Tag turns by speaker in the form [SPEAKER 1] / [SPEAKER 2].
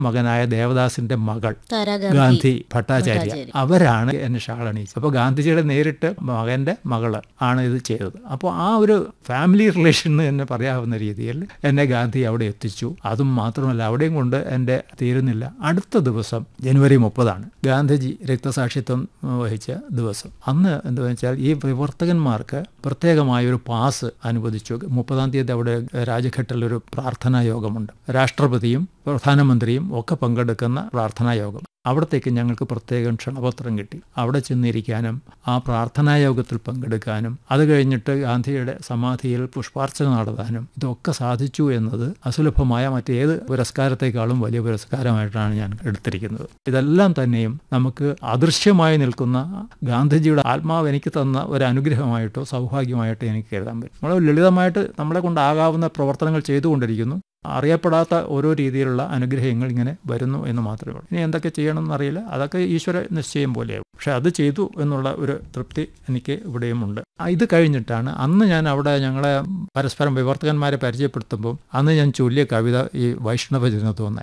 [SPEAKER 1] മകനായ ദേവദാസിന്റെ മകൾ
[SPEAKER 2] താരാഗാന്ധി
[SPEAKER 1] ഗാന്ധി ഭട്ടാചാര്യ
[SPEAKER 2] ഭട്ടാചാര്യ.
[SPEAKER 1] അവരാണ് എന്നെ ഷാൾ അണിയിച്ചത് അപ്പോൾ ഗാന്ധിജിയുടെ നേരിട്ട് മകന്റെ മകള് ആണ് ഇത് ചെയ്തത് അപ്പോൾ ആ ഒരു ഫാമിലി റിലേഷൻ എന്ന് തന്നെ പറയാവുന്ന രീതിയിൽ എന്നെ ഗാന്ധി അവിടെ എത്തിച്ചു അതും മാത്രമല്ല അവിടെയും കൊണ്ട് എൻ്റെ തീരുന്നില്ല അടുത്ത ദിവസം ജനുവരി മുപ്പതാണ് ഗാന്ധിജി രക്തസാക്ഷിത്വം ഉം, വഹിച്ച ദിവസം അന്ന് എന്താ വെച്ചാൽ ഈ പ്രവർത്തകന്മാർക്ക് പ്രത്യേകമായ ഒരു പാസ് അനുവദിച്ചു മുപ്പതാം തീയതി അവിടെ രാജ്ഘട്ടിൽ ഒരു പ്രാർത്ഥനാ യോഗമുണ്ട് രാഷ്ട്രപതിയും പ്രധാനമന്ത്രിയും ഒക്കെ പങ്കെടുക്കുന്ന പ്രാർത്ഥനാ യോഗം അവിടത്തേക്ക് ഞങ്ങൾക്ക് പ്രത്യേകം ക്ഷണപത്രം കിട്ടി അവിടെ ചെന്നിരിക്കാനും ആ പ്രാർത്ഥനാ യോഗത്തിൽ പങ്കെടുക്കാനും അത് കഴിഞ്ഞിട്ട് ഗാന്ധിയുടെ സമാധിയിൽ പുഷ്പാർച്ചന നടത്താനും ഇതൊക്കെ സാധിച്ചു എന്നത് അസുലഭമായ മറ്റേത് പുരസ്കാരത്തെക്കാളും വലിയ പുരസ്കാരമായിട്ടാണ് ഞാൻ എടുത്തിരിക്കുന്നത് ഇതെല്ലാം തന്നെയും നമുക്ക് അദൃശ്യമായി നിൽക്കുന്ന ഗാന്ധിജിയുടെ ആത്മാവ് എനിക്ക് തന്ന ഒരു അനുഗ്രഹമായിട്ടോ സൗഭാഗ്യമായിട്ടോ എനിക്ക് കരുതാൻ പറ്റും നമ്മൾ ലളിതമായിട്ട് നമ്മളെ കൊണ്ടാകാവുന്ന പ്രവർത്തനങ്ങൾ ചെയ്തുകൊണ്ടിരിക്കുന്നു അറിയപ്പെടാത്ത ഓരോ രീതിയിലുള്ള അനുഗ്രഹങ്ങൾ ഇങ്ങനെ വരുന്നു എന്ന് മാത്രമേ ഉള്ളൂ ഇനി എന്തൊക്കെ ചെയ്യണമെന്ന് അറിയില്ല അതൊക്കെ ഈശ്വര നിശ്ചയം പോലെയാവും പക്ഷെ അത് ചെയ്തു എന്നുള്ള ഒരു തൃപ്തി എനിക്ക് ഇവിടെയുമുണ്ട് ആ, ഇത് കഴിഞ്ഞിട്ടാണ് അന്ന് ഞാൻ അവിടെ ഞങ്ങളെ പരസ്പരം വിവർത്തകന്മാരെ പരിചയപ്പെടുത്തുമ്പോൾ അന്ന് ഞാൻ ചൊല്ലിയ കവിത ഈ വൈഷ്ണവ ജനത്വം